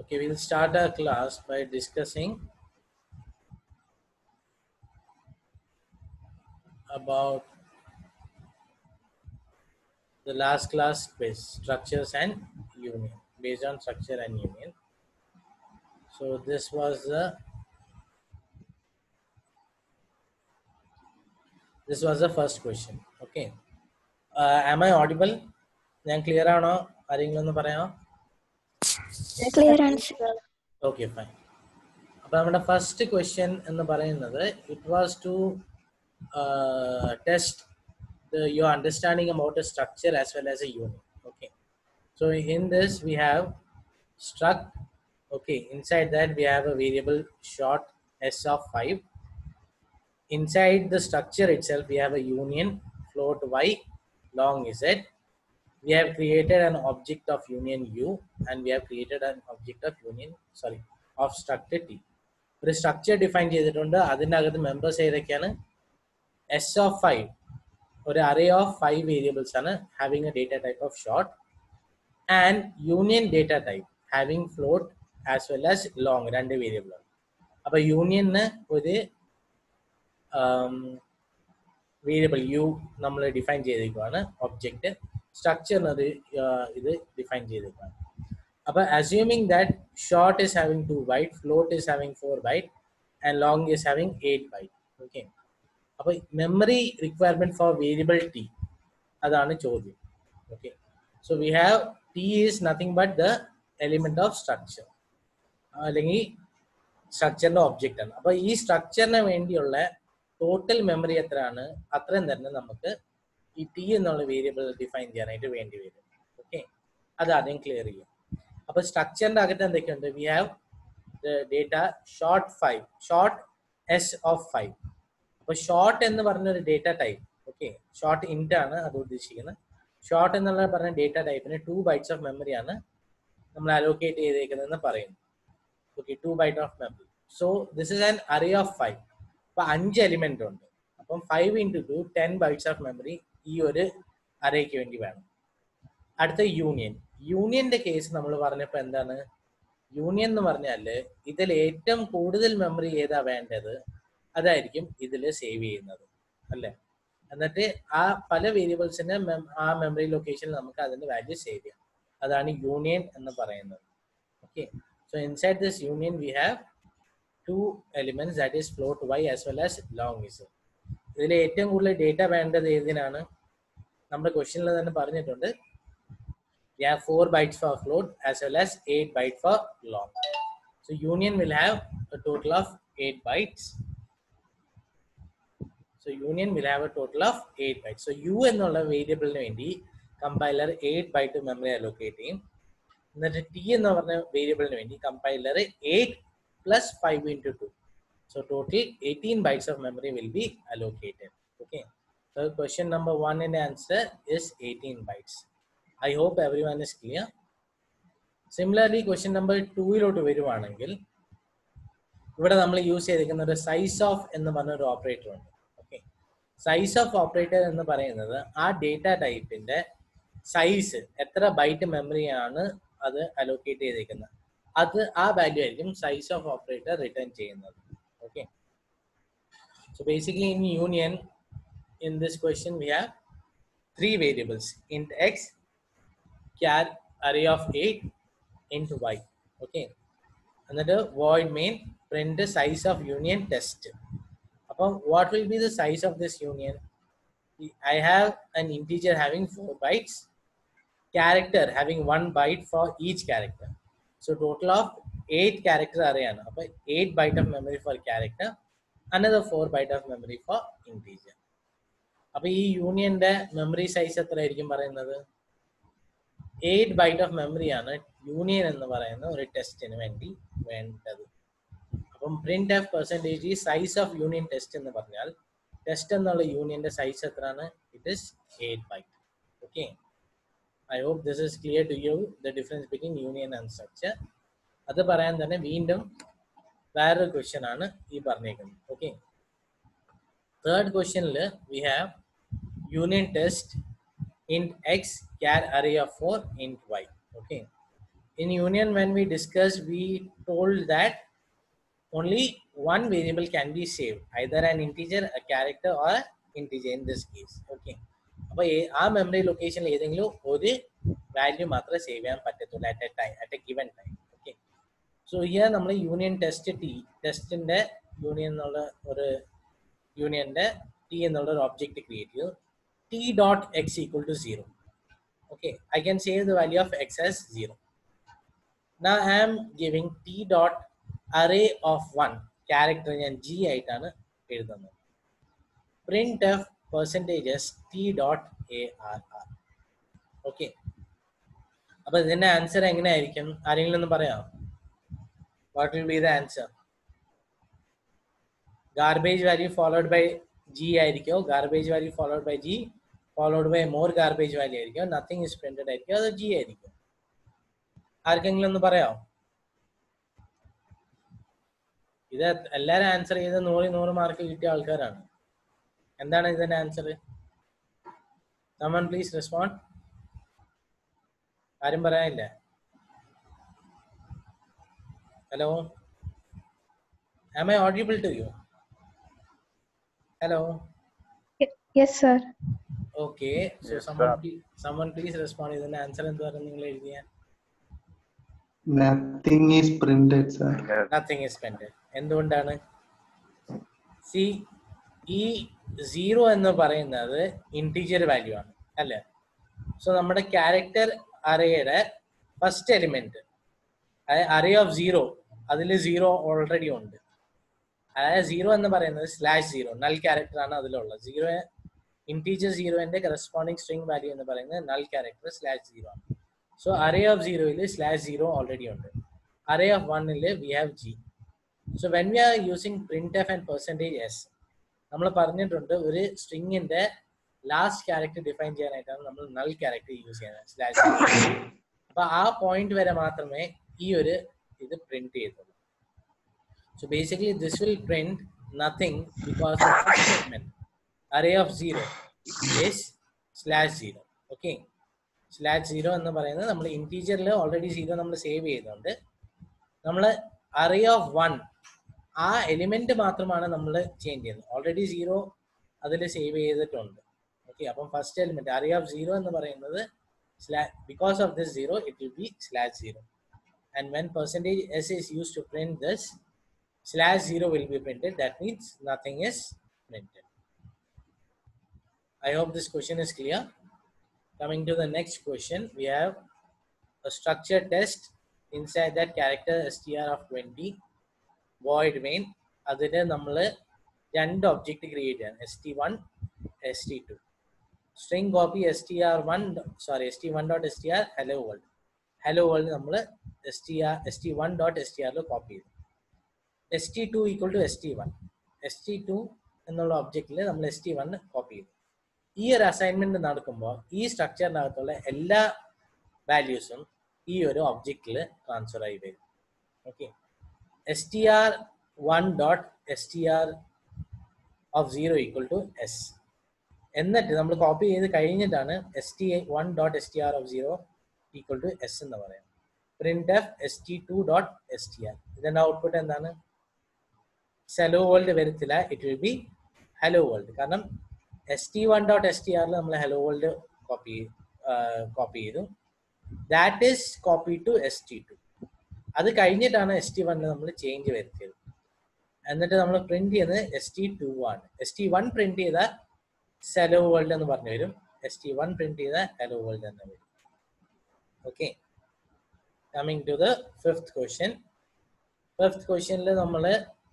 Okay, we'll start our class by discussing about the last class quiz structures and union based on structure and union. So this was the this was the first question. Okay. Uh, am I audible? ഞാൻ clear ആണോ ആരെങ്കിലും ഒന്ന് പറയാമോ clear ആണ് sir okay fine അപ്പൊ നമ്മുടെ first question എന്ന് പറയുന്നത് it was to test your understanding about a structure as well as a unit okay so in this we have struct okay inside that we have a variable short s of 5 inside the structure itself we have a union float y long z we have created an object of union u and we have created an object of union sorry of structure t ഒരു structure define ചെയ്തിട്ടുണ്ട് അതിൻ്റെ അകത്ത് members ഏതൊക്കെയാണ് S of five ഒരു array of five variables ആണ് having a data type of short and union data type having float as well as long രണ്ട് variable ആണ് അപ്പൊ യൂണിയന് ഒരു വേരിയബിൾ യു നമ്മൾ ഡിഫൈൻ ചെയ്തേക്കുവാണ് ഒബ്ജക്റ്റ് സ്ട്രക്ചറിന് അത് ഇത് ഡിഫൈൻ ചെയ്തേക്കുവാണ് അപ്പൊ assuming that short is having two byte float is having four byte and long is having eight byte okay അപ്പൊ memory requirement for variable T അതാണ് ചോദ്യം okay so we have T is nothing but the element of structure അല്ലെങ്കിൽ സ്ട്രക്ചറിന്റെ object ആണ് അപ്പൊ ഈ സ്ട്രക്ചറിന് വേണ്ടിയുള്ള total memory എത്രയാണ് അത്രയും തന്നെ നമുക്ക് ഈ ടി എന്നുള്ള വേരിയബിൾ ഡിഫൈൻ ചെയ്യാനായിട്ട് വേണ്ടി വരും ഓക്കെ അത് ആദ്യം ക്ലിയർ ചെയ്യും അപ്പൊ സ്ട്രക്ചറിന്റെ അകത്ത് എന്തൊക്കെയുണ്ട് we have data short five short S of five അപ്പൊ ഷോർട്ട് എന്ന് പറഞ്ഞ ഒരു data type okay short int ആണ് അത് ഉദ്ദേശിക്കുന്നത് ഷോർട്ട് എന്നുള്ള പറഞ്ഞ ഡേറ്റ ടൈപ്പിന് ടു ബൈറ്റ്സ് ഓഫ് മെമ്മറി ആണ് നമ്മൾ അലോക്കേറ്റ് ചെയ്തേക്കുന്നതെന്ന് പറയുന്നു okay two byte of memory so this is an array of five അപ്പൊ അഞ്ച് എലിമെന്റ് ഉണ്ട് അപ്പം five into two ten bytes of memory ഈ ഒരു അറേക്ക് വേണ്ടി വേണം അടുത്ത യൂണിയൻ യൂണിയന്റെ കേസ് നമ്മൾ പറഞ്ഞപ്പോൾ എന്താണ് യൂണിയൻ എന്ന് പറഞ്ഞാല് ഇതിൽ ഏറ്റവും കൂടുതൽ മെമ്മറി ഏതാ വേണ്ടത് അതായിരിക്കും ഇതിൽ സേവ് ചെയ്യുന്നത് അല്ലേ എന്നിട്ട് ആ പല വേരിയബിൾസിന് ആ മെമ്മറി ലൊക്കേഷനിൽ നമുക്ക് അതിന്റെ വാല്യൂ സേവ് ചെയ്യാം അതാണ് യൂണിയൻ എന്ന് പറയുന്നത് okay so inside this union we have two elements that is float Y as well as long is ഇതിൽ ഏറ്റവും കൂടുതൽ ഡേറ്റ വേണ്ടത് ഏതിനാണ് നമ്മുടെ ക്വസ്റ്റ്യനിൽ തന്നെ പറഞ്ഞിട്ടുണ്ട് we have 4 bytes for float as well as 8 bytes for long. So union will have a total of 8 bytes. So union will have a total of 8 bytes. So u എന്നുള്ള വേരിയബിളിന് വേണ്ടി കമ്പൈലർ 8 ബൈറ്റ് മെമ്മറി അലോക്കേറ്റ് ചെയ്യും എന്നിട്ട് T എന്ന് പറഞ്ഞ വേരിയബിളിന് വേണ്ടി compiler 8 plus 5 into two so total 18 bytes of memory will be allocated. Okay. So question number one in answer is 18 bytes. I hope everyone is clear similarly question number ടൂയിലോട്ട് വരുവാണെങ്കിൽ ഇവിടെ നമ്മൾ use ചെയ്തിരിക്കുന്ന ഒരു size of എന്ന് പറഞ്ഞ ഒരു operator ഉണ്ട് ഓക്കെ സൈസ് ഓഫ് ഓപ്പറേറ്റർ എന്ന് പറയുന്നത് ആ ഡേറ്റ ടൈപ്പിന്റെ സൈസ് എത്ര ബൈറ്റ് മെമ്മറിയാണ് അത് അലോക്കേറ്റ് ചെയ്തിരിക്കുന്നത് അത് ആ വാല്യൂ ആയിരിക്കും സൈസ് ഓഫ് ഓപ്പറേറ്റർ റിട്ടേൺ ചെയ്യുന്നത് okay so basically in union in this question we have three variables in X char array of 8 into y okay another void main print the size of union test upon what will be the size of this union i have an integer having 4 bytes character having 1 byte for each character so total of 8 character array ആണ് അപ്പോൾ 8 byte of memory for character another 4 byte of memory for integer അപ്പോൾ ഈ യൂണിയന്റെ memory size എത്ര ആയിരിക്കും പറയുന്നത് eight byte of memory ആണ് union എന്ന് പറയുന്ന ഒരു ടെസ്റ്റിന് വേണ്ടി വേണ്ടത് അപ്പം പ്രിന്റ് ഓഫ് പെർസെൻറ്റേജ് ഈ സൈസ് ഓഫ് യൂണിയൻ ടെസ്റ്റ് എന്ന് പറഞ്ഞാൽ ടെസ്റ്റ് എന്നുള്ള യൂണിയന്റെ സൈസ് എത്രയാണ് it is eight byte okay I hope this is clear to you the difference between union and structure അത് പറയാൻ തന്നെ വീണ്ടും വേറൊരു ക്വസ്റ്റ്യൻ ആണ് ഈ പറഞ്ഞേക്കുന്നത് ഓക്കെ തേർഡ് ക്വസ്റ്റ്യനിൽ we have union test int x char array of 4 int y okay in union when we discussed we told that only one variable can be saved either an integer a character or integer in this case okay അപ്പൊ ഏ- ആ memory ലൊക്കേഷനിൽ ഏതെങ്കിലും ഒരു value മാത്രമേ save ചെയ്യാൻ പറ്റത്തുള്ളൂ at a time at a given time okay so here നമ്മൾ യൂണിയൻ ടെസ്റ്റ് ടി ടെസ്റ്റിന്റെ യൂണിയൻ എന്നുള്ള ഒരു യൂണിയന്റെ ടി എന്നുള്ള ഒരു ഒബ്ജക്റ്റ് ക്രിയേറ്റ് ചെയ്തു T dot X equal to zero okay i can save the value of x as 0 now i am giving t dot array of 1 character ഞാൻ g ആയിട്ടാണ് എഴുതുന്നത് print F percentages T dot A R R okay അപ്പൊ ഇതിന്റെ answer എങ്ങനെയായിരിക്കും ആരെങ്കിലും ഒന്ന് പറയാം what will be the answer garbage value followed by G ആയിരിക്കോ garbage value followed by G followed by more garbage value ആയിരിക്കും നത്തിങ് ഇസ് പ്രിന്റഡ് ആയിരിക്കും അത് ജി ആയിരിക്കും ആർക്കെങ്കിലും ഒന്ന് പറയാമോ ഇത് എല്ലാരും ആൻസർ ചെയ്ത് നൂറ് നൂറ് മാർക്ക് കിട്ടിയ ആൾക്കാരാണ് എന്താണ് ഇതിന്റെ ആൻസർ സമൺ പ്ലീസ് റെസ്പോണ്ട് ആരും പറയാനില്ല hello am I audible to you hello Yes, sir. Okay so Yes, someone sir. please someone please respond ഇതിന്റെ ആൻസർ എന്തുവാണ് നിങ്ങൾ എഴുതിയ Nothing is printed, sir. Nothing is spend എന്തുകൊണ്ടാണ് സി ഈ zero എന്ന് പറയുന്നത് ഇന്റീജർ വാല്യൂ ആണ് അല്ലേ സോ നമ്മുടെ ക്യാരക്ടർ അറേയുടെ ഫസ്റ്റ് എലിമെന്റ് അതായത് അറേ ഓഫ് സീറോ അതിൽ സീറോ ഓൾറെഡി ഉണ്ട് അതായത് സീറോ എന്ന് പറയുന്നത് സ്ലാഷ് സീറോ നൽ ക്യാരക്ടർ ആണ് അതിലുള്ളത് സീറോ ഇന്റീജർ സീറോന്റെ കറസ്പോണ്ടിങ് സ്ട്രിംഗ് വാല്യൂ എന്ന് പറയുന്നത് നൽ ക്യാരക്ടർ സ്ലാഷ് സീറോ ആണ് സോ അറേ ഓഫ് സീറോയിൽ സ്ലാഷ് സീറോ ഓൾറെഡി ഉണ്ട് അറേ ഓഫ് വണ്ണിൽ we have G so when we are using print F and percentage S നമ്മൾ പറഞ്ഞിട്ടുണ്ട് ഒരു സ്ട്രിങ്ങിന്റെ ലാസ്റ്റ് ക്യാരക്ടർ ഡിഫൈൻ ചെയ്യാനായിട്ടാണ് നമ്മൾ നൾ ക്യാരക്ടർ യൂസ് ചെയ്യുന്നത് സ്ലാഷ് അപ്പൊ ആ പോയിന്റ് വരെ മാത്രമേ ഈ ഒരു ഇത് പ്രിന്റ് ചെയ്തുള്ളൂ So basically this will print nothing because the first statement array of zero is slash zero. Okay. Slash zero എന്ന് പറയുന്നത് നമ്മൾ ഇന്റീജറിൽ ഓൾറെഡി സീറോ നമ്മൾ സേവ് ചെയ്തുകൊണ്ട് നമ്മൾ അറേ ഓഫ് വൺ ആ എലിമെന്റ് മാത്രമാണ് നമ്മൾ ചേഞ്ച് ചെയ്യുന്നത് ഓൾറെഡി സീറോ അതിൽ സേവ് ചെയ്തിട്ടുണ്ട് ഓക്കെ അപ്പം first element array of zero എന്ന് പറയുന്നത് because of this zero it will be slash zero and when percentage S is use to print this slash 0 will be printed. That means nothing is printed. I hope this question is clear. Coming to the next question, we have a structure test inside that character str of 20 void main അതിന് നമ്മൾ രണ്ട് object create ചെയ്യണം S T one S T two string copy S T R one sorry S T one dot S T R hello world hello world നമ്മൾ S T R S T one dot S T ആറിൽ copy ചെയ്തു S T two equal to S T one S T two എന്നുള്ള ഒബ്ജക്റ്റിൽ നമ്മൾ S T one copy ചെയ്തു ഈ ഒരു assignment നടക്കുമ്പോൾ ഈ സ്ട്രക്ചറിനകത്തുള്ള എല്ലാ വാല്യൂസും ഈ ഒരു ഒബ്ജക്റ്റിൽ ട്രാൻസ്ഫർ ആയി വരും okay S T R one dot S T R of zero equal to S എന്നിട്ട് നമ്മൾ കോപ്പി ചെയ്ത് കഴിഞ്ഞിട്ടാണ് S T one dot S T R of zero equal to S എന്ന് പറയാം print F S T two dot S T R ഇതിന്റെ output എന്താണ് hello world വരത്തില്ല it will be hello world കാരണം S T one dot S T ആറിൽ നമ്മൾ hello world copy copy ചെയ്തു that is copy to S T two അത് കഴിഞ്ഞിട്ടാണ് S T വണ്ണിൽ നമ്മൾ ചേഞ്ച് വരുത്തിയത് എന്നിട്ട് നമ്മൾ പ്രിന്റ് ചെയ്യുന്നത് എസ് ടി ടു ആണ് എസ് ടി വൺ പ്രിന്റ് ചെയ്ത ഹലോ വേൾഡ് എന്ന് പറഞ്ഞു വരും എസ് ടി വൺ പ്രിന്റ് ചെയ്ത ഹലോ വേൾഡ് എന്ന് വരും okay coming to the fifth question fifth ക്വസ്റ്റ്യനിൽ നമ്മൾ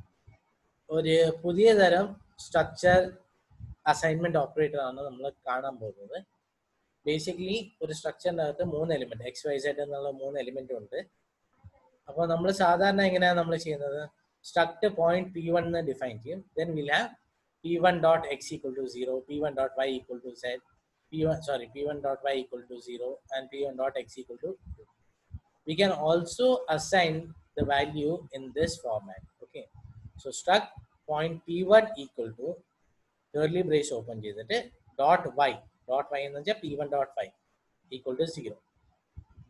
ഒരു പുതിയ തരം സ്ട്രക്ചർ അസൈൻമെന്റ് ഓപ്പറേറ്റർ ആണ് നമ്മൾ കാണാൻ പോകുന്നത് ബേസിക്കലി ഒരു സ്ട്രക്ചറിൻ്റെ അകത്ത് മൂന്ന് എലിമെന്റ് എക്സ് വൈ സെഡ് എന്നുള്ള മൂന്ന് എലിമെന്റ് ഉണ്ട് അപ്പോൾ നമ്മൾ സാധാരണ എങ്ങനെയാണ് നമ്മൾ ചെയ്യുന്നത് സ്ട്രക്ട് പോയിന്റ് പി വൺ എന്ന് ഡിഫൈൻ ചെയ്യും then will have P one dot X equal to zero P one dot Y equal to Z P one sorry P one dot Y equal to zero and P one dot X equal to we can also assign the value in this format okay so struct point p1 equal to curly brace open ചെയ്തിട്ട് dot y dot y എന്ന് വെച്ചാൽ p1 dot y equal to 0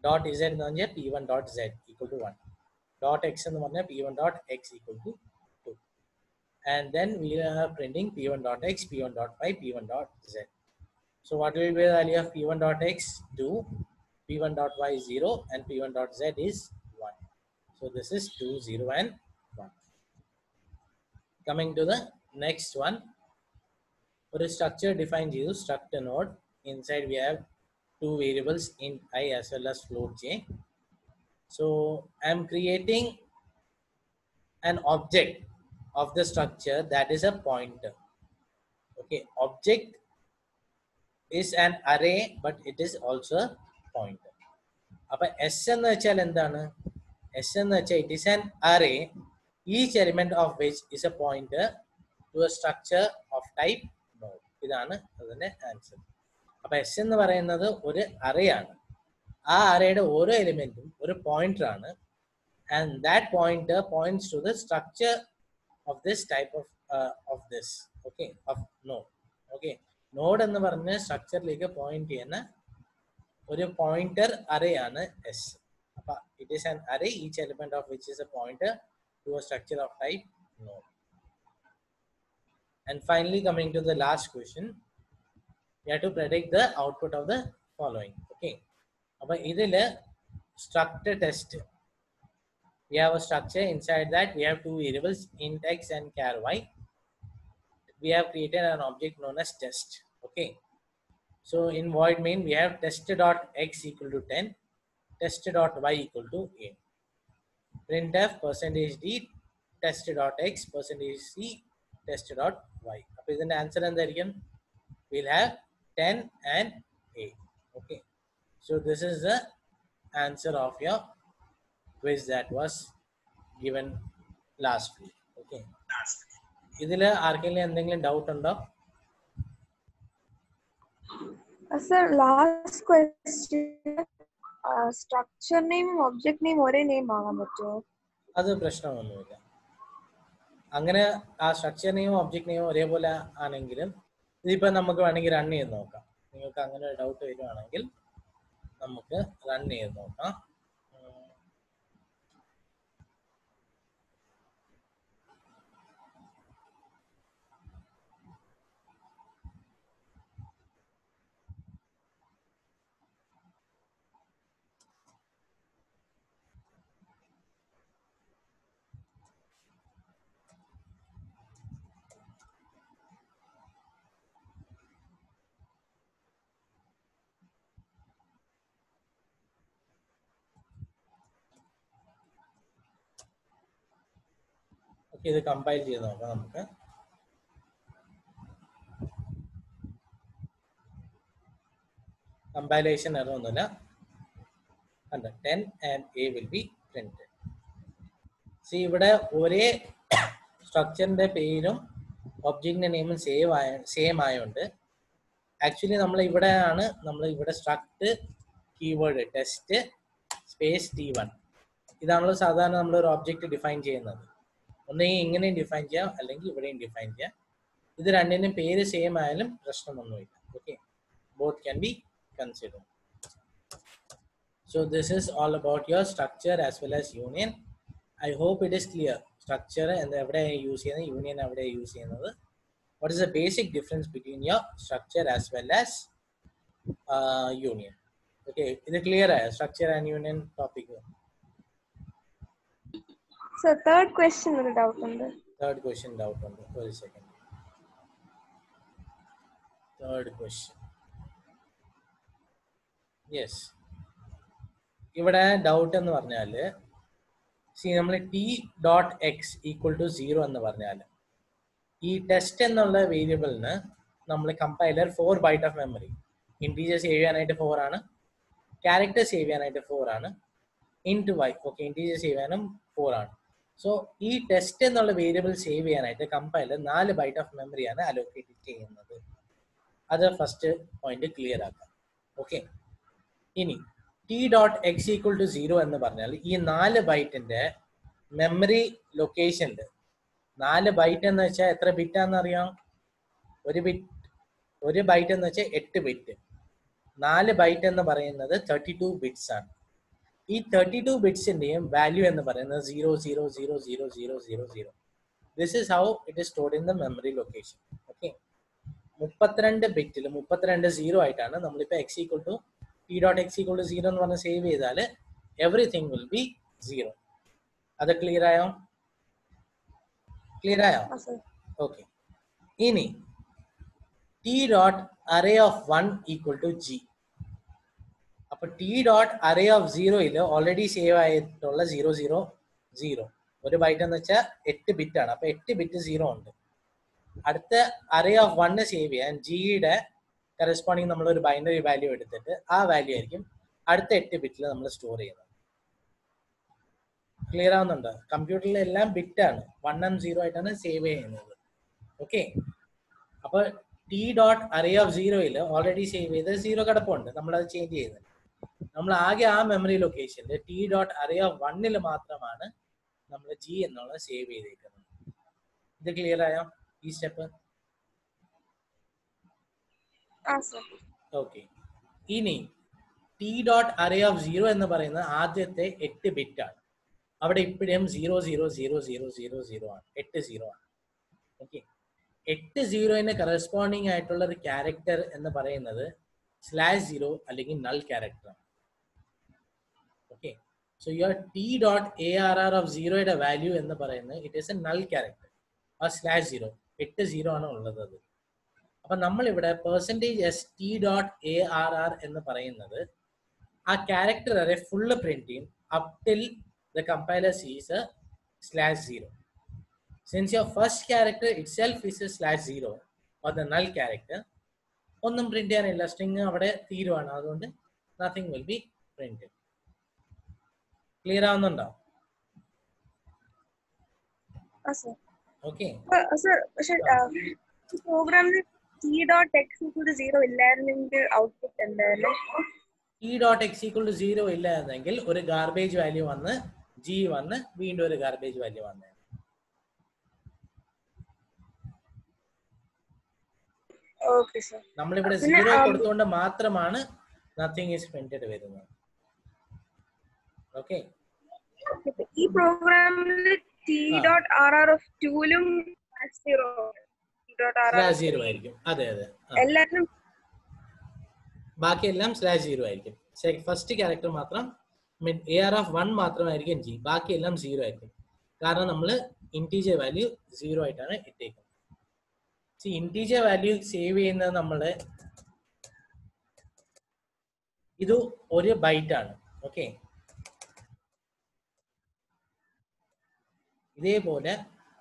dot Z എന്ന് പറഞ്ഞാൽ P one dot Z equal to one dot X എന്ന് പറഞ്ഞാൽ P one dot X equal to two and then we are printing P one dot X P one dot Y P one dot Z So what will be the value of p1 dot x? 2, p1 dot y 0, and p1 dot z is 1. So this is 2, 0, and 1. Coming to the next one. For a structure defined use structure node, inside we have two variables int i as well as float j. So I'm creating an object of the structure that is a pointer. Okay, object is an array but it is also a pointer അപ്പൊ S എന്ന് വെച്ചാൽ എന്താണ് S എന്ന് വെച്ചാൽ it is an array each element of which is a pointer to a structure of type node ഇതാണ് അതിന്റെ answer അപ്പൊ S എന്ന് പറയുന്നത് ഒരു അറേ ആണ് ആ അറേയുടെ ഓരോ എലിമെന്റും ഒരു പോയിന്റർ ആണ് and that pointer points to the structure of this type of of this okay of node okay node എന്ന് പറഞ്ഞ സ്ട്രക്ചറിലേക്ക് പോയിന്റ് ചെയ്യുന്ന ഒരു പോയിന്റർ അറേ ആണ് എസ് അപ്പൊ it is an array each element of which is a pointer to a structure of type node and finally coming to the last question you have to predict the output of the following okay അപ്പൊ ഇതില് structure test we have a structure inside that we have two variables int x and char y we have created an object known as test okay so in void main we have test dot x equal to 10 test dot y equal to a printf percentage d test dot x percentage c test dot y അപ്പൊ ഇതിന്റെ answer എന്തായിരിക്കും we'll have 10 and a okay so this is the answer of your quiz that was given last week okay ഇതിൽ ആർക്കെങ്കിലും എന്തെങ്കിലും doubt ഉണ്ടോ sir last question structure name object name ഒരേ name ആകാൻ പറ്റുമോ അത് പ്രശ്നമൊന്നുമില്ല അങ്ങനെ ആ സ്ട്രക്ചർ നെയിം ഒബ്ജക്ട് നെയിം ഒരേപോലെ ആണെങ്കിലും ഇതിപ്പോ നമുക്ക് വേണമെങ്കിൽ റൺ ചെയ്ത് നോക്കാം നിങ്ങൾക്ക് അങ്ങനെ ഒരു ഡൗട്ട് വരുവാണെങ്കിൽ നമുക്ക് റൺ ചെയ്ത് നോക്കാം ഉം. ഓക്കെ ഇത് കമ്പൈൽ ചെയ്ത് നോക്കാം നമുക്ക് കമ്പൈലേഷൻ ഒന്നുമില്ല കണ്ട ten and A will be printed C ഇവിടെ ഒരേ സ്ട്രക്ചറിന്റെ പേരും ഒബ്ജക്റ്റിന്റെ നെയിമും സേവ് ആയ സെയിം ആയതുകൊണ്ട് ആക്ച്വലി നമ്മൾ ഇവിടെയാണ് നമ്മൾ ഇവിടെ struct keyword test space T one ഇതാണല്ലോ സാധാരണ നമ്മൾ ഒരു ഒബ്ജക്റ്റ് ഡിഫൈൻ ചെയ്യുന്നത് ഒന്നെങ്കിൽ ഇങ്ങനെയും ഡിഫൈൻ ചെയ്യാം അല്ലെങ്കിൽ ഇവിടെയും ഡിഫൈൻ ചെയ്യാം ഇത് രണ്ടിനും പേര് സെയിം ആയാലും പ്രശ്നമൊന്നുമില്ല okay both can be consider so this is all about your structure as well as union I hope it is clear structure എവിടെ യൂസ് ചെയ്യുന്നത് യൂണിയൻ എവിടെ യൂസ് ചെയ്യുന്നത് what is the basic difference between your structure as well as union okay ഇത് clear ആയ structure and union topic sir third question ഒരു doubt ഉണ്ട് third question doubt ഉണ്ട് ഒരു സെക്കൻഡ് തേർഡ് ക്വസ്റ്റ്യൻ യെസ് ഇവിടെ doubt എന്ന് പറഞ്ഞാൽ സി നമ്മൾ T dot X equal to zero എന്ന് പറഞ്ഞാൽ ഈ ടെസ്റ്റ് എന്നുള്ള വേരിയബിളിന് നമ്മൾ compiler four byte of memory integer save ചെയ്യാനായിട്ട് ഫോർ ആണ് ക്യാരക്ടർ സേവ് ചെയ്യാനായിട്ട് ഫോർ ആണ് in to Y okay integer save ചെയ്യാനും ഫോർ ആണ് സോ ഈ ടെസ്റ്റ് എന്നുള്ള വേരിയബിൾ സേവ് ചെയ്യാനായിട്ട് കമ്പൈലർ നാല് ബൈറ്റ് ഓഫ് മെമ്മറിയാണ് അലോക്കേറ്റ് ചെയ്യുന്നത് അത് ഫസ്റ്റ് പോയിന്റ് ക്ലിയർ ആക്കാം ഓക്കെ ഇനി T dot X equal to zero എന്ന് പറഞ്ഞാൽ ഈ നാല് ബൈറ്റിന്റെ മെമ്മറി ലൊക്കേഷനിൽ നാല് ബൈറ്റ് എന്ന് വെച്ചാൽ എത്ര ബിറ്റ് ആണെന്ന് അറിയാം ഒരു ബിറ്റ് ഒരു ബൈറ്റ് എന്ന് വെച്ചാൽ എട്ട് ബിറ്റ് നാല് ബൈറ്റ് എന്ന് പറയുന്നത് തേർട്ടി ടു ബിറ്റ്സ് ആണ് ഈ തേർട്ടി ടു ബിറ്റ്സിന്റെയും വാല്യൂ എന്ന് പറയുന്നത് zero zero zero zero zero zero zero this is how it is stored in the memory location okay മുപ്പത്തിരണ്ട് ബിറ്റിൽ മുപ്പത്തിരണ്ട് സീറോ ആയിട്ടാണ് നമ്മളിപ്പോൾ X equal to T dot X equal to zero എന്ന് പറഞ്ഞ് save ചെയ്താൽ എവറിഥിങ് വിൽ ബി സീറോ അത് clear ആയോ ക്ലിയർ ആയോ ആ സർ ഓക്കെ ഇനി T dot array of one equal to G അപ്പൊ ടി ഡോട്ട് അറേ ഓഫ് സീറോയിൽ ഓൾറെഡി സേവ് ആയിട്ടുള്ള സീറോ സീറോ സീറോ ഒരു ബൈറ്റ് എന്ന് വെച്ചാൽ എട്ട് ബിറ്റ് ആണ് അപ്പൊ എട്ട് ബിറ്റ് സീറോ ഉണ്ട് അടുത്ത അറേ ഓഫ് വണ്ണ് സേവ് ചെയ്യാൻ ജിയുടെ കറസ്പോണ്ടിങ് നമ്മൾ ഒരു ബൈനറി വാല്യൂ എടുത്തിട്ട് ആ വാല്യൂ ആയിരിക്കും അടുത്ത എട്ട് ബിറ്റിൽ നമ്മൾ സ്റ്റോർ ചെയ്യുന്നത് ക്ലിയർ ആവുന്നുണ്ടോ കമ്പ്യൂട്ടറിൽ എല്ലാം ബിറ്റ് ആണ് വൺ ആൻഡ് സീറോ ആയിട്ടാണ് സേവ് ചെയ്യുന്നത് ഓക്കെ അപ്പൊ ടി ഡോട്ട് അറേ ഓഫ് സീറോയിൽ ഓൾറെഡി സേവ് ചെയ്ത് സീറോ കിടപ്പുണ്ട് നമ്മളത് ചേഞ്ച് ചെയ്യുന്നത് നമ്മൾ ആകെ ആ മെമ്മറി ലൊക്കേഷനിൽ ടി ഡോട്ട് അറേ ഓഫ് വണ്ണിൽ മാത്രമാണ് നമ്മൾ ജി എന്നുള്ളത് സേവ് ചെയ്തേക്കുന്നത് ഇത് ക്ലിയർ ആയോ ഈ സ്റ്റെപ്പ് ആ സർ ഓക്കെ ഇനി T dot array of zero എന്ന് പറയുന്നത് ആദ്യത്തെ എട്ട് ബിറ്റ് ആണ് അവിടെ ഇപ്പോഴും zero zero zero zero zero zero ആണ് എട്ട് സീറോ ആണ് ഓക്കെ എട്ട് സീറോയിന് കറസ്പോണ്ടിങ് ആയിട്ടുള്ള ഒരു ക്യാരക്ടർ എന്ന് പറയുന്നത് സ്ലാഷ് സീറോ അല്ലെങ്കിൽ നൾ ക്യാരക്ടർ ആണ് okay so your T dot A R R of സീറോയുടെ വാല്യൂ എന്ന് പറയുന്നത് it is a null character ആ സ്ലാഷ് സീറോ എട്ട് സീറോ ആണ് ഉള്ളത് അത് അപ്പൊ നമ്മൾ ഇവിടെ percentage S T dot A R R എന്ന് പറയുന്നത് ആ ക്യാരക്ടർ അറെ ഫുള്ള് പ്രിന്റ് ചെയ്യും up till the compiler sees a slash zero since your first character itself is A slash zero or the null character ഒന്നും print ചെയ്യാനില്ല string അവിടെ തീരുവാണ് അതുകൊണ്ട് nothing will be print clear ആവുന്നുണ്ടോ ആ sir okay sir പക്ഷെ പ്രോഗ്രാമിൽ T dot X equal to zero ഇല്ലായിരുന്നെങ്കിൽ ഔട്ട്പുട്ട് എന്തായാലും ഇ dot X equal to zero ഇല്ല എന്നെങ്കിൽ ഒരു ഗാർബേജ് വാല്യൂ വന്ന് ജി വന്ന് വീണ്ടും ഒരു ഗാർബേജ് വാല്യൂ വന്ന് ഓക്കെ സർ നമ്മളിവിടെ പിന്നെ, സീറോ ആ, കൊടുത്തുകൊണ്ട് മാത്രമാണ് നത്തിങ് ഈസ് പ്രിന്റഡ് വരുന്നത് ഓക്കെ ഈ പ്രോഗ്രാമിൽ ടി ആ. ഡോട്ട് ആർ ആർ ഓഫ് ടൂലും zero T dot R R zero ആയിരിക്കും അതെ അതെ ആ. എല്ലാത്തിനും ബാക്കിയെല്ലാം സ്ലാഷ് സീറോ ആയിരിക്കും ഫസ്റ്റ് ക്യാരക്ടർ മാത്രം എ ആർ ഓഫ് വൺ മാത്രമായിരിക്കും ജി ബാക്കിയെല്ലാം സീറോ ആയിരിക്കും കാരണം നമ്മൾ ഇൻറ്റീജർ വാല്യൂ സീറോ ആയിട്ടാണ് ഇട്ടേക്കുന്നത് ഇൻറ്റീജർ വാല്യൂ സേവ് ചെയ്യുന്നത് നമ്മൾ ഇത് ഒരു ബൈറ്റ് ആണ് ഓക്കെ ഇതേപോലെ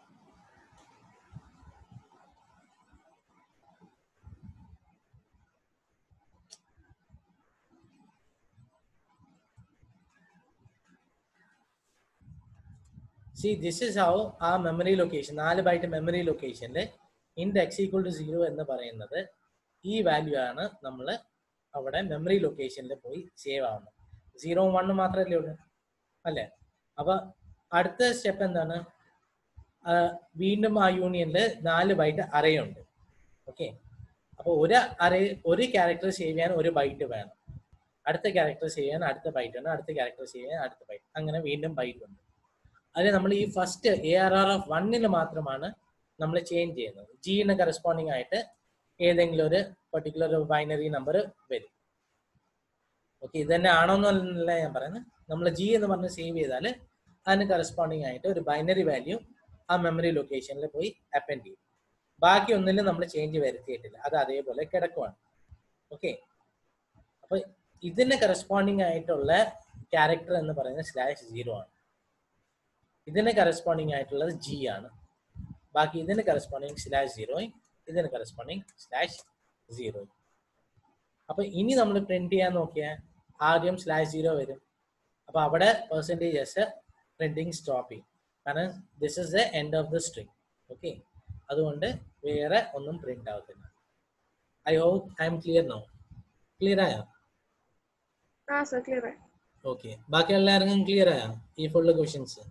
C this is how ah memory location നാല് ബൈറ്റ് മെമ്മറി ലൊക്കേഷനിൽ ഇൻഡ് എക്സ് ഈക്വൽ ടു സീറോ എന്ന് പറയുന്നത് ഈ വാല്യൂ ആണ് നമ്മൾ അവിടെ മെമ്മറി ലൊക്കേഷനിൽ പോയി സേവ് ആവുന്നത് സീറോ വണ്ണ് മാത്രമല്ലേ ഉള്ളൂ അല്ലേ അപ്പൊ അടുത്ത സ്റ്റെപ്പ് എന്താണ് ആ, വീണ്ടും ആ യൂണിയനിൽ നാല് ബൈറ്റ് അറയുണ്ട് ഓക്കെ അപ്പോൾ ഒരു അറേ ഒരു ക്യാരക്ടർ സേവ് ചെയ്യാൻ ഒരു ബൈറ്റ് വേണം അടുത്ത ക്യാരക്ടർ സേവ് ചെയ്യാൻ അടുത്ത ബൈറ്റ് ഉണ്ട് അടുത്ത ക്യാരക്ടർ സേവ് ചെയ്യാൻ അടുത്ത ബൈറ്റ് അങ്ങനെ വീണ്ടും ബൈറ്റ് ഉണ്ട് അതിൽ നമ്മൾ ഈ first A R R of വണ്ണിൽ മാത്രമാണ് നമ്മൾ ചേഞ്ച് ചെയ്യുന്നത് ജിന് കറസ്പോണ്ടിങ് ആയിട്ട് ഏതെങ്കിലും ഒരു പെർട്ടിക്കുലർ ബൈനറി നമ്പർ വരും ഓക്കെ ഇത് തന്നെ ആണോന്നല്ല ഞാൻ പറയുന്നത് നമ്മൾ ജി എന്ന് പറഞ്ഞ് സേവ് ചെയ്താൽ അതിന് കറസ്പോണ്ടിങ് ആയിട്ട് ഒരു ബൈനറി വാല്യൂ ആ മെമ്മറി ലൊക്കേഷനിൽ പോയി അപ്പൻഡ് ചെയ്യും ബാക്കി ഒന്നിലും നമ്മൾ ചേഞ്ച് വരുത്തിയിട്ടില്ല അത് അതേപോലെ കിടക്കുവാണ് ഓക്കെ അപ്പൊ ഇതിന് കറസ്പോണ്ടിങ് ആയിട്ടുള്ള ക്യാരക്ടർ എന്ന് പറയുന്നത് സ്ലാഷ് സീറോ ആണ് ഇതിന് കറസ്പോണ്ടിങ് ആയിട്ടുള്ളത് ജി ആണ് ബാക്കി ഇതിന് കറസ്പോണ്ടിങ് സ്ലാഷ് സീറോയും ഇതിന് കറസ്പോണ്ടിങ് സ്ലാഷ് സീറോയും അപ്പൊ ഇനി നമ്മൾ പ്രിന്റ് ചെയ്യാൻ നോക്കിയാൽ ആദ്യം സ്ലാഷ് സീറോ വരും അപ്പൊ അവിടെ പെർസെൻറ്റേജ് എസ് പ്രിന്റിങ് സ്റ്റോപ്പ് ചെയ്യും കാരണം this is the end of the string okay അതുകൊണ്ട് വേറെ ഒന്നും പ്രിന്റ് ആവത്തില്ല I hope I'm clear no clear ആയോ ആ സർ ക്ലിയർ ഓക്കെ ബാക്കി എല്ലാവർക്കും ക്ലിയർ ആയോ ഈ ഫുള്ള് ക്വസ്റ്റ്യൻസ്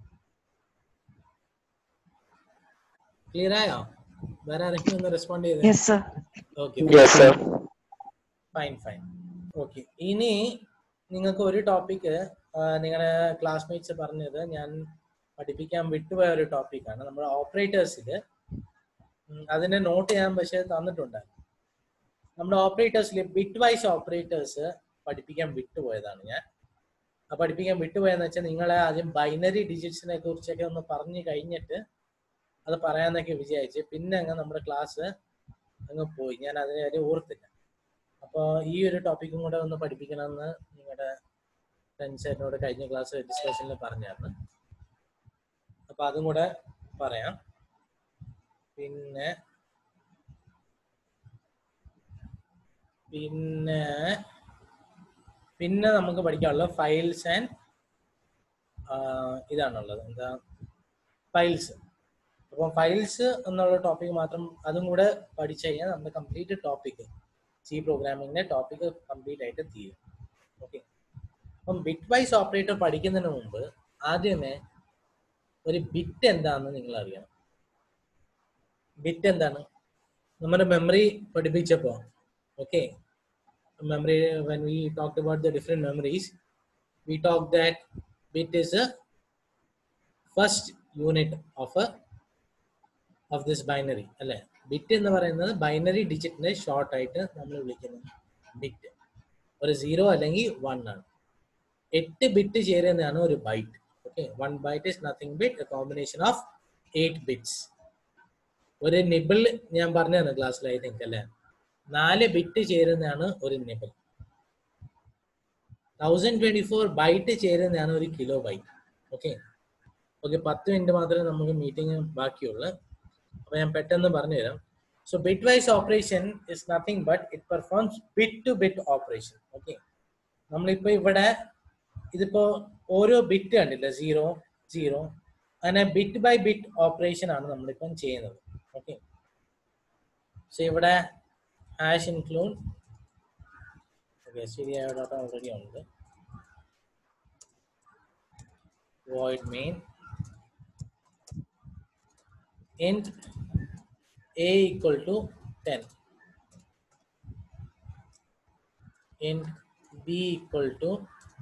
ക്ലിയർ ആയോ വേറെ ആരെങ്കിലും ഒന്ന് റെസ്പോണ്ട് ചെയ്ത് Yes, sir. Okay Yes, sir. Fine fine okay ഇനി നിങ്ങൾക്ക് ഒരു ടോപ്പിക്ക് നിങ്ങളുടെ ക്ലാസ്മേറ്റ്സ് പറഞ്ഞത് ഞാൻ പഠിപ്പിക്കാൻ വിട്ടുപോയ ഒരു ടോപ്പിക്കാണ് നമ്മുടെ ഓപ്പറേറ്റേഴ്സിൽ അതിന്റെ നോട്ട് ഞാൻ പക്ഷേ തന്നിട്ടുണ്ട് നമ്മുടെ ഓപ്പറേറ്റേഴ്സിൽ ബിറ്റ് വൈസ് ഓപ്പറേറ്റേഴ്സ് പഠിപ്പിക്കാൻ വിട്ടുപോയതാണ് ഞാൻ ആ പഠിപ്പിക്കാൻ വിട്ടുപോയെന്ന് വെച്ചാൽ നിങ്ങളെ ആദ്യം ബൈനറി ഡിജിറ്റ്സിനെ കുറിച്ചൊക്കെ ഒന്ന് പറഞ്ഞു കഴിഞ്ഞിട്ട് അത് പറയാന്നൊക്കെ വിചാരിച്ച് പിന്നെ അങ്ങ് നമ്മുടെ ക്ലാസ് അങ്ങ് പോയി ഞാൻ അതിനെ കാര്യം ഓർത്തില്ല അപ്പോൾ ഈ ഒരു ടോപ്പിക്കും കൂടെ ഒന്ന് പഠിപ്പിക്കണമെന്ന് നിങ്ങളുടെ ഫ്രണ്ട്സ് എന്നോട് കഴിഞ്ഞ ക്ലാസ് ഡിസ്കഷനിൽ പറഞ്ഞായിരുന്നു അപ്പൊ അതും കൂടെ പറയാം പിന്നെ പിന്നെ പിന്നെ നമുക്ക് പഠിക്കാനുള്ളത് ഫയൽസ് ആൻഡ് ഇതാണുള്ളത് എന്താ ഫയൽസ് അപ്പം ഫയൽസ് എന്നുള്ള ടോപ്പിക് മാത്രം അതും കൂടെ പഠിച്ചു കഴിഞ്ഞാൽ നമ്മുടെ കംപ്ലീറ്റ് ടോപ്പിക് സി പ്രോഗ്രാമിങ്ങിന്റെ ടോപ്പിക് കംപ്ലീറ്റ് ആയിട്ട് തീരും ഓക്കെ അപ്പം ബിറ്റ് വൈസ് ഓപ്പറേറ്റർ പഠിക്കുന്നതിന് മുമ്പ് ആദ്യമേ ഒരു ബിറ്റ് എന്താണെന്ന് നിങ്ങൾ അറിയണം ബിറ്റ് എന്താണ് നമ്മുടെ മെമ്മറി പഠിപ്പിച്ചപ്പോൾ okay memory when we talked about the different memories we talked that bit is a first unit of a of this binary അല്ലെ ബിറ്റ് എന്ന് പറയുന്നത് ബൈനറി ഡിജിറ്റിനെ ഷോർട്ട് ആയിട്ട് നമ്മൾ വിളിക്കുന്നത് ബിറ്റ് ഒരു സീറോ അല്ലെങ്കിൽ വൺ ആണ് എട്ട് ബിറ്റ് ചേരുന്നതാണ് ഒരു byte okay one byte is nothing bit a combination of eight bits ഒരു നിബിൾ ഞാൻ പറഞ്ഞതാണ് ക്ലാസ്സിൽ ഐ തിങ്ക് അല്ലേ നാല് ബിറ്റ് ചേരുന്നതാണ് ഒരു nibble thousand twenty four byte ചേരുന്നതാണ് ഒരു കിലോ ബൈറ്റ് ഓക്കെ ഓക്കെ പത്ത് മിനിറ്റ് മാത്രമേ നമുക്ക് മീറ്റിംഗ് ബാക്കിയുള്ളൂ അപ്പൊ ഞാൻ പെട്ടെന്ന് പറഞ്ഞുതരാം so bitwise operation is nothing but it performs bit to bit operation okay നമ്മളിപ്പോ ഇവിടെ ഇതിപ്പോ ഓരോ ബിറ്റ് കണ്ടില്ല സീറോ സീറോ അങ്ങനെ ബിറ്റ് ബൈ ബിറ്റ് ഓപ്പറേഷൻ ആണ് നമ്മളിപ്പം ചെയ്യുന്നത് ഓക്കെ സോ ഇവിടെ hash include okay stdio data already on the void main int a equal to 10 int b equal to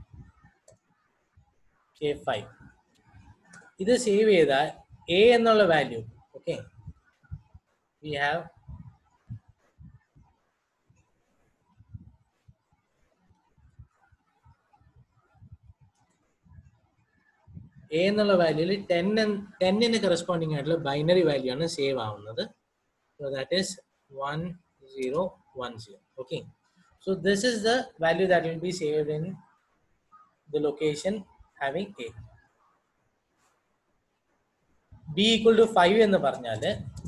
k5 ഇത് സേവ് ചെയ്താൽ എ എന്നുള്ള value okay we have A എന്നുള്ള വാല്യൂല് ten ടെന്നിന് കറസ്പോണ്ടിങ് ആയിട്ടുള്ള ബൈനറി വാല്യൂ ആണ് save ആവുന്നത് so that is one zero one zero okay so this is the value that will be saved in the location having A B equal to five എന്ന് പറഞ്ഞാൽ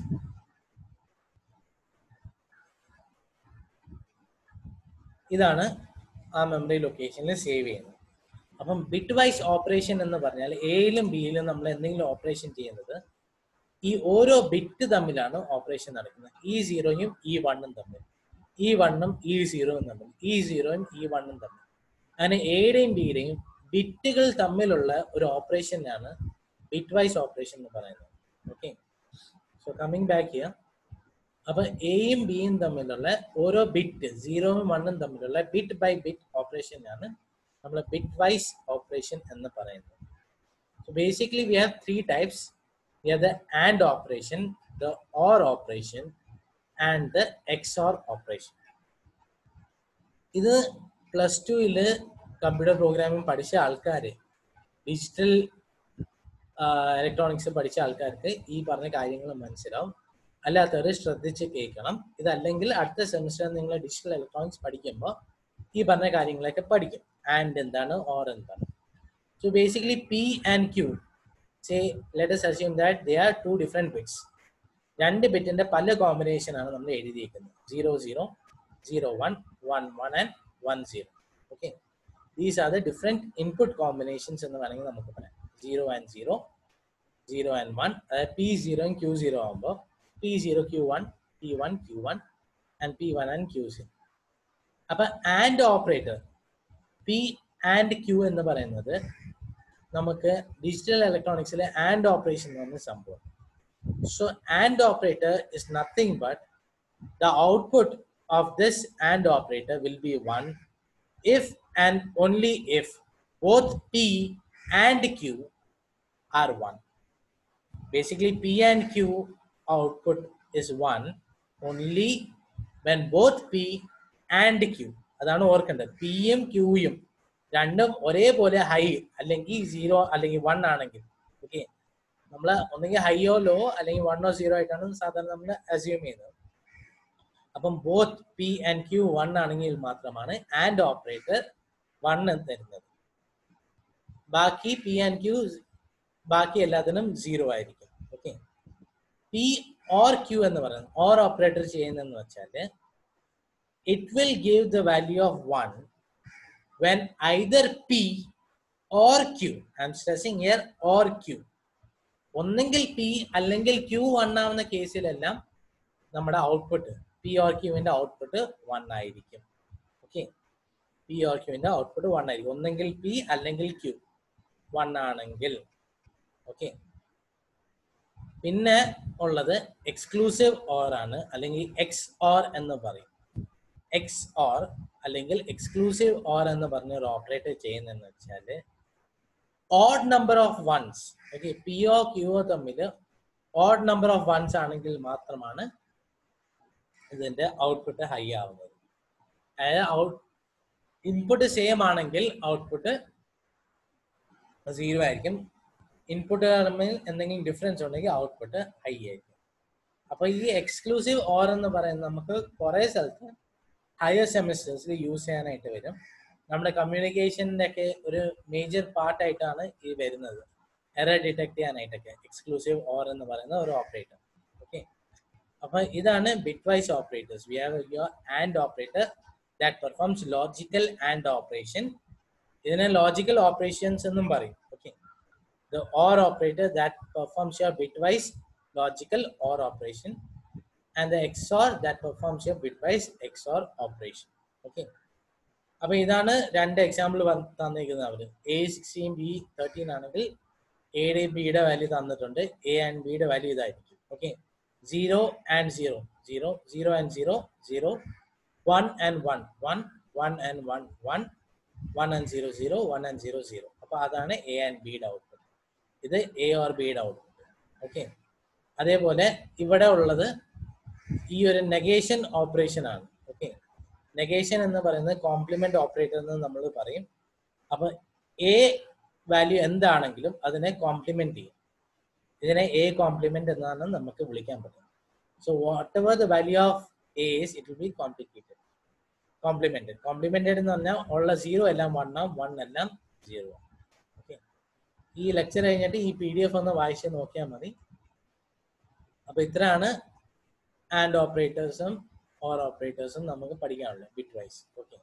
ഇതാണ് ആ memory ലൊക്കേഷനിൽ save ചെയ്യുന്നത് അപ്പം bit bitwise operation എന്ന് പറഞ്ഞാൽ എയിലും ബിയിലും നമ്മൾ എന്തെങ്കിലും ഓപ്പറേഷൻ ചെയ്യുന്നത് ഈ ഓരോ ബിറ്റ് തമ്മിലാണ് ഓപ്പറേഷൻ നടക്കുന്നത് ഈ സീറോയും ഈ വണ്ണും തമ്മിൽ ഈ വണ്ണും ഈ സീറോയും തമ്മിൽ ഈ സീറോയും ഈ വണ്ണും തമ്മിൽ അങ്ങനെ എയുടെയും ബിയുടെയും ബിറ്റുകൾ തമ്മിലുള്ള ഒരു ഓപ്പറേഷനാണ് ബിറ്റ് വൈസ് ഓപ്പറേഷൻ എന്ന് പറയുന്നത് ഓക്കെ സോ കമ്മിങ് ബാക്ക് ചെയ്യാം അപ്പൊ എയും ബിയും തമ്മിലുള്ള ഓരോ ബിറ്റ് സീറോയും വണ്ണും തമ്മിലുള്ള ബിറ്റ് ബൈ ബിറ്റ് ഓപ്പറേഷനാണ് നമ്മൾ ബിറ്റ് വൈസ് ഓപ്പറേഷൻ എന്ന് പറയുന്നത് so basically we have three types we have the and operation the or operation and the XOR operation ഇത് പ്ലസ് ടുവില് കമ്പ്യൂട്ടർ പ്രോഗ്രാമിംഗ് പഠിച്ച ആൾക്കാർ ഡിജിറ്റൽ ഇലക്ട്രോണിക്സ് പഠിച്ച ആൾക്കാർക്ക് ഈ പറഞ്ഞ കാര്യങ്ങൾ മനസ്സിലാവും അല്ലാത്തവർ ശ്രദ്ധിച്ച് കേൾക്കണം ഇതല്ലെങ്കിൽ അടുത്ത സെമിസ്റ്റർ നിങ്ങൾ ഡിജിറ്റൽ ഇലക്ട്രോണിക്സ് പഠിക്കുമ്പോൾ ഈ പറഞ്ഞ കാര്യങ്ങളൊക്കെ പഠിക്കും ആൻഡ് എന്താണ് ഓർ എന്താണ് so basically P and Q say let's assume that they are two different bits രണ്ട് ബിറ്റിന്റെ പല കോമ്പിനേഷൻ ആണ് നമ്മൾ എഴുതിയിരിക്കുന്നത് zero zero zero one one one and one zero okay these are the different input combinations എന്ന് വേണമെങ്കിൽ നമുക്ക് പറയാം zero and zero zero and one അതായത് പി സീറോയും ക്യൂ സീറോ ആകുമ്പോൾ P zero Q one P one Q one and P one and Q zero അപ്പൊ and operator P and Q എന്ന് പറയുന്നത് നമുക്ക് ഡിജിറ്റൽ ഇലക്ട്രോണിക്സിലെ ആൻഡ് ഓപ്പറേഷൻ എന്ന് പറഞ്ഞ സംഭവം so and operator is nothing but the output of this and operator will be one if and only if both p and q are 1 basically p and q output is 1 only when both p and q അതാണ് ഓർക്കേണ്ടത് പിയും ക്യൂയും രണ്ടും ഒരേപോലെ high അല്ലെങ്കിൽ zero അല്ലെങ്കിൽ one ആണെങ്കിൽ okay നമ്മൾ ഒന്നെങ്കിൽ ഹൈയോ ലോ അല്ലെങ്കിൽ വണ്ണോ സീറോ ആയിട്ടാണ് സാധാരണ നമ്മൾ അസ്യൂം ചെയ്യുന്നത് അപ്പം both P and Q one ആണെങ്കിൽ മാത്രമാണ് ആൻഡ് ഓപ്പറേറ്റർ വൺ എന്ന് തരുന്നത് ബാക്കി പി ആൻഡ് ക്യൂ ബാക്കി എല്ലാത്തിനും സീറോ ആയിരിക്കും ഓക്കെ പി ഓർ ക്യൂ എന്ന് പറയുന്നത് ഓർ ഓപ്പറേറ്റർ ചെയ്യുന്നതെന്ന് വെച്ചാൽ it will give the value of one when either P or Q I'm stressing either or Q ഒന്നെങ്കിൽ പി അല്ലെങ്കിൽ ക്യൂ വൺ ആവുന്ന കേസിലെല്ലാം നമ്മുടെ ഔട്ട്പുട്ട് പി ഓർ ക്യൂവിന്റെ ഔട്ട്പുട്ട് വൺ ആയിരിക്കും ഓക്കെ പി ഓർ ക്യൂവിന്റെ ഔട്ട്പുട്ട് വൺ ആയിരിക്കും ഒന്നെങ്കിൽ പി അല്ലെങ്കിൽ ക്യൂ വൺ ആണെങ്കിൽ ഓക്കെ പിന്നെ ഉള്ളത് എക്സ്ക്ലൂസീവ് ഓർ ആണ് അല്ലെങ്കിൽ എക്സ് ഓർ എന്ന് പറയും എക്സ് ഓർ അല്ലെങ്കിൽ എക്സ്ക്ലൂസീവ് ഓർ എന്ന് പറഞ്ഞ ഒരു ഓപ്പറേറ്റർ ചെയ്യുന്നതെന്ന് വെച്ചാൽ odd number of ones okay P O Q O തമ്മിൽ ഓഡ് നമ്പർ ഓഫ് വൺസ് ആണെങ്കിൽ മാത്രമാണ് ഇതിന്റെ ഔട്ട്പുട്ട് ഹൈ ആവുന്നത് അതായത് ഔട്ട് ഇൻപുട്ട് സെയിം ആണെങ്കിൽ ഔട്ട്പുട്ട് സീറോ ആയിരിക്കും ഇൻപുട്ട് തമ്മിൽ എന്തെങ്കിലും ഡിഫറൻസ് ഉണ്ടെങ്കിൽ ഔട്ട്പുട്ട് ഹൈ ആയിരിക്കും അപ്പൊ ഈ എക്സ്ക്ലൂസീവ് ഓർ എന്ന് പറയുന്നത് നമുക്ക് കുറെ സ്ഥലത്ത് ഹയർ സെമിസ്റ്റേഴ്സിൽ യൂസ് ചെയ്യാനായിട്ട് വരും നമ്മുടെ കമ്മ്യൂണിക്കേഷൻ്റെ ഒക്കെ ഒരു മേജർ പാർട്ടായിട്ടാണ് ഈ വരുന്നത് എറർ ഡിറ്റക്ട് ചെയ്യാനായിട്ടൊക്കെ എക്സ്ക്ലൂസീവ് ഓർ എന്ന് പറയുന്ന ഒരു ഓപ്പറേറ്റർ ഓക്കെ അപ്പൊ ഇതാണ് bitwise operators we have your and operator that performs logical and operation ഇതിനെ ലോജിക്കൽ ഓപ്പറേഷൻസ് എന്നും പറയും okay the or operator that performs your bitwise logical or operation and the XOR that performs your bitwise XOR operation okay അപ്പൊ ഇതാണ് രണ്ട് example തന്നിരിക്കുന്നത് അവര് A sixteen B thirteen ആണെങ്കിൽ എയുടെ ബിയുടെ വാല്യൂ തന്നിട്ടുണ്ട് എ ആൻഡ് ബിയുടെ വാല്യൂ ഇതായിരിക്കും okay zero and zero zero zero and zero zero one and one one one and one one one and zero zero one and zero zero അപ്പൊ അതാണ് A and ബിയുടെ output ഇത് A or ബിയുടെ output okay അതേപോലെ ഇവിടെ ഉള്ളത് ഈ ഒരു നെഗേഷൻ ഓപ്പറേഷൻ ആണ് ഓക്കെ നെഗേഷൻ എന്ന് പറയുന്നത് കോംപ്ലിമെന്റ് ഓപ്പറേറ്റർ എന്ന് നമ്മൾ പറയും അപ്പൊ എ വാല്യൂ എന്താണെങ്കിലും അതിനെ കോംപ്ലിമെന്റ് ചെയ്യും ഇതിനെ എ കോംപ്ലിമെന്റ് എന്നാണ് നമുക്ക് വിളിക്കാൻ പറ്റും so whatever the value of A is it will be complicated complemented complemented എന്ന് പറഞ്ഞാൽ ഉള്ള സീറോ എല്ലാം വൺ ആവും വൺ എല്ലാം സീറോ ഓക്കെ ഈ ലെക്ചർ കഴിഞ്ഞിട്ട് ഈ പി ഡി എഫ് ഒന്ന് വായിച്ച് നോക്കിയാൽ മതി അപ്പൊ ഇത്രയാണ് ആൻഡ് ഓപ്പറേറ്റേഴ്സും ഓർ ഓപ്പറേറ്റേഴ്സും നമുക്ക് പഠിക്കാനുള്ളത് ബിറ്റ് വൈസ് ഓക്കെ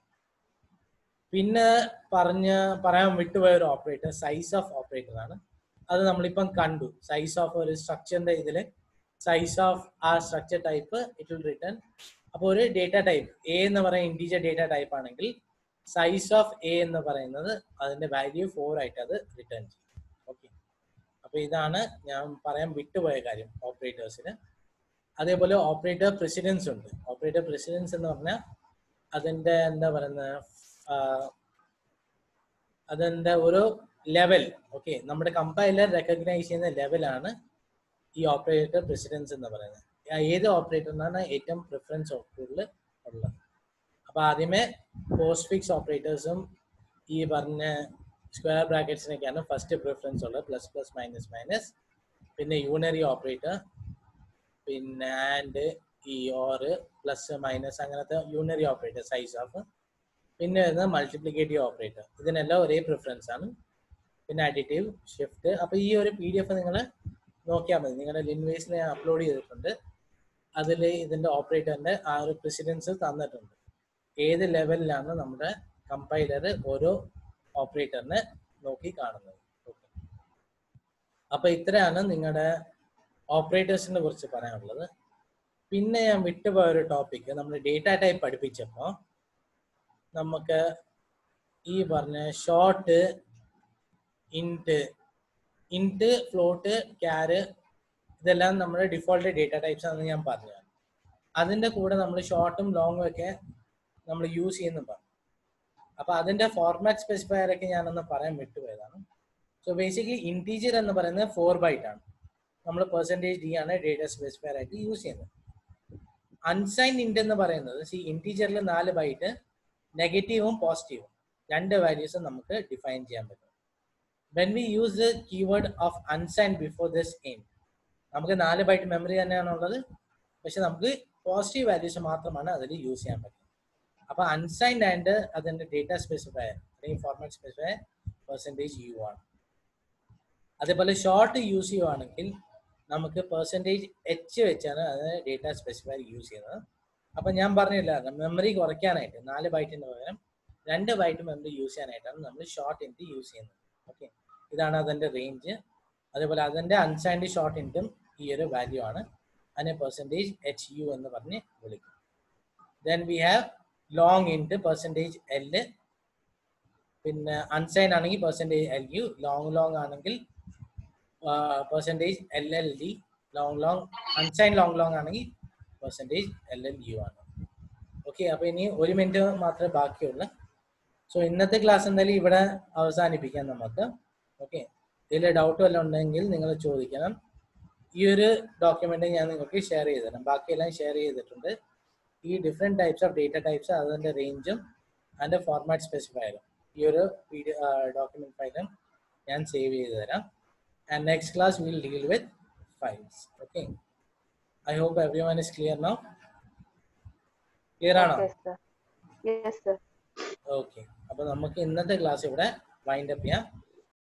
പിന്നെ പറഞ്ഞ പറയാൻ വിട്ടുപോയ ഒരു ഓപ്പറേറ്റർ സൈസ് ഓഫ് ഓപ്പറേറ്റർ ആണ് അത് നമ്മളിപ്പം കണ്ടു സൈസ് ഓഫ് ഒരു സ്ട്രക്ചറിന്റെ ഇതിൽ സൈസ് ഓഫ് ആ structure type it will return അപ്പോൾ ഒരു ഡേറ്റ ടൈപ്പ് എ എന്ന് പറയുന്ന ഇൻറ്റീജർ ഡേറ്റ ടൈപ്പ് ആണെങ്കിൽ സൈസ് ഓഫ് എ എന്ന് പറയുന്നത് അതിന്റെ വാല്യൂ ഫോർ ആയിട്ട് അത് റിട്ടേൺ ചെയ്യും ഓക്കെ അപ്പൊ ഇതാണ് ഞാൻ പറയാൻ വിട്ടുപോയ കാര്യം ഓപ്പറേറ്റേഴ്സിന് അതേപോലെ ഓപ്പറേറ്റർ പ്രസിഡൻസ് ഉണ്ട് ഓപ്പറേറ്റർ പ്രസിഡൻസ് എന്ന് പറഞ്ഞാൽ അതിന്റെ എന്താ പറയുന്ന അതിന്റെ ഒരു ലെവൽ ഓക്കെ നമ്മുടെ കമ്പൈലർ റെക്കഗ്നൈസ് ചെയ്യുന്ന ലെവലാണ് ഈ ഓപ്പറേറ്റർ പ്രസിഡൻസ് എന്ന് പറയുന്നത് ഏത് ഓപ്പറേറ്ററിനാണ് ഏറ്റവും പ്രിഫറൻസ് കൂടുതൽ ഉള്ളത് അപ്പൊ ആദ്യമേ പോസ്റ്റ് ഫിക്സ് ഓപ്പറേറ്റേഴ്സും ഈ പറഞ്ഞ സ്ക്വയർ ബ്രാക്കറ്റ്സിനൊക്കെയാണ് ഫസ്റ്റ് പ്രിഫറൻസ് ഉള്ളത് പ്ലസ് പ്ലസ് മൈനസ് മൈനസ് പിന്നെ യൂണറി ഓപ്പറേറ്റർ പിന്നെ ആൻഡ് ഈ ഓർ പ്ലസ് മൈനസ് അങ്ങനത്തെ യൂണറി ഓപ്പറേറ്റർ സൈസ് ഓഫ് പിന്നെ വരുന്നത് മൾട്ടിപ്ലിക്കേറ്റീവ് ഓപ്പറേറ്റർ ഇതിനെല്ലാം ഒരേ പ്രിഫറൻസ് ആണ് പിന്നെ അഡിറ്റീവ് ഷിഫ്റ്റ് അപ്പൊ ഈ ഒരു പി ഡി എഫ് നിങ്ങൾ നോക്കിയാൽ മതി നിങ്ങളുടെ ലിൻവേസിൽ ഞാൻ അപ്ലോഡ് ചെയ്തിട്ടുണ്ട് അതിൽ ഇതിന്റെ ഓപ്പറേറ്ററിന്റെ ആ ഒരു പ്രസിഡൻസ് തന്നിട്ടുണ്ട് ഏത് ലെവലിലാണ് നമ്മുടെ കമ്പൈലർ ഓരോ ഓപ്പറേറ്ററിനെ നോക്കി കാണുന്നത് അപ്പൊ ഇത്രയാണ് നിങ്ങളുടെ ഓപ്പറേറ്റേഴ്സിനെ കുറിച്ച് പറയാനുള്ളത് പിന്നെ ഞാൻ വിട്ടുപോയ ഒരു ടോപ്പിക് നമ്മൾ ഡേറ്റ ടൈപ്പ് പഠിപ്പിച്ചപ്പോൾ നമുക്ക് ഈ പറഞ്ഞ ഷോർട്ട് ഇൻറ്റ് ഇൻറ്റ് ഫ്ലോട്ട് ക്യാര് ഇതെല്ലാം നമ്മുടെ ഡിഫോൾട്ട് ഡേറ്റ ടൈപ്സ് ആണെന്ന് ഞാൻ പറഞ്ഞു അതിന്റെ കൂടെ നമ്മൾ ഷോർട്ടും ലോങ്ങും ഒക്കെ നമ്മൾ യൂസ് ചെയ്യുന്നു പറഞ്ഞു അപ്പൊ അതിന്റെ ഫോർമാറ്റ് സ്പെസിഫയർ ഒക്കെ ഞാനൊന്ന് പറയാൻ വിട്ടുപോയതാണ് സോ ബേസിക്കലി ഇന്റീജർ എന്ന് പറയുന്നത് ഫോർ ബൈറ്റ് ആണ് നമ്മൾ പെർസെൻറ്റേജ് ഡി ആണ് ഡേറ്റ സ്പെസിഫയർ ആയിട്ട് യൂസ് ചെയ്യുന്നത് അൺസൈൻ ഇന്റ് എന്ന് പറയുന്നത് സി ഇന്റീജറിൽ നാല് ബൈറ്റ് നെഗറ്റീവും പോസിറ്റീവും രണ്ട് വാല്യൂസും നമുക്ക് ഡിഫൈൻ ചെയ്യാൻ പറ്റും when we use the keyword of unsigned before this in നമുക്ക് നാല് ബൈറ്റ് മെമ്മറി തന്നെയാണുള്ളത് പക്ഷെ നമുക്ക് പോസിറ്റീവ് വാല്യൂസ് മാത്രമാണ് അതിൽ യൂസ് ചെയ്യാൻ പറ്റുന്നത് അപ്പൊ അൺസൈൻഡ് ആൻഡ് അതിന്റെ ഡേറ്റ സ്പെസിഫയർ അല്ലെങ്കിൽ ഫോർമാറ്റ് സ്പെസിഫയർ പെർസെൻറ്റേജ് യു ആണ് അതേപോലെ ഷോർട്ട് യൂസ് ചെയ്യുവാണെങ്കിൽ നമുക്ക് പെർസെൻറ്റേജ് എച്ച് വെച്ചാണ് അത് ഡേറ്റ സ്പെസിഫയർ യൂസ് ചെയ്യുന്നത് അപ്പൊ ഞാൻ പറഞ്ഞില്ല മെമ്മറി കുറയ്ക്കാനായിട്ട് നാല് ബൈറ്റിന് പകരം രണ്ട് ബൈറ്റ് മെമ്മറി യൂസ് ചെയ്യാനായിട്ടാണ് നമ്മൾ ഷോർട്ട് ഇൻറ്റ് യൂസ് ചെയ്യുന്നത് ഓക്കെ ഇതാണ് അതിന്റെ റേഞ്ച് അതേപോലെ അതിന്റെ അൺസൈൻഡ് ഷോർട്ട് ഇൻറ്റും ഈ ഒരു വാല്യൂ ആണ് അതിനെ പെർസെൻറ്റേജ് എച്ച് യു എന്ന് പറഞ്ഞ് വിളിക്കും then we have long int percentage L പിന്നെ അൺസൈൻ ആണെങ്കിൽ percentage L U long long ആണെങ്കിൽ percentage L L D long long unsigned long long ആണെങ്കിൽ പെർസെൻറ്റേജ് എൽ എൽ യു ആണ് ഓക്കെ അപ്പൊ ഇനി ഒരു മിനിറ്റ് മാത്രമേ ബാക്കിയുള്ളൂ സോ ഇന്നത്തെ ക്ലാസ് എന്തായാലും ഇവിടെ അവസാനിപ്പിക്കാം നമുക്ക് ഓക്കെ ഇതിൽ ഡൗട്ട് വല്ലതും ഉണ്ടെങ്കിൽ നിങ്ങൾ ചോദിക്കണം ഈ ഒരു ഡോക്യുമെന്റ് ഞാൻ നിങ്ങൾക്ക് ഷെയർ ചെയ്ത് തരാം ബാക്കിയെല്ലാം ഷെയർ ചെയ്തിട്ടുണ്ട് ഈ different types of data types അതിൻ്റെ റേഞ്ചും അതിൻ്റെ ഫോർമാറ്റ് സ്പെസിഫയറും ഈ ഒരു പി ഡി ഡോക്യുമെന്റ് ഫയലും ഞാൻ സേവ് ചെയ്ത് തരാം and next class will deal with files okay I hope everyone is clear now clear ആണോ Okay, sir. Yes, sir. Okay അപ്പൊ നമുക്ക് ഇന്നത്തെ ക്ലാസ് ഇവിടെ വൈൻഡ് അപ്പ് ചെയ്യാം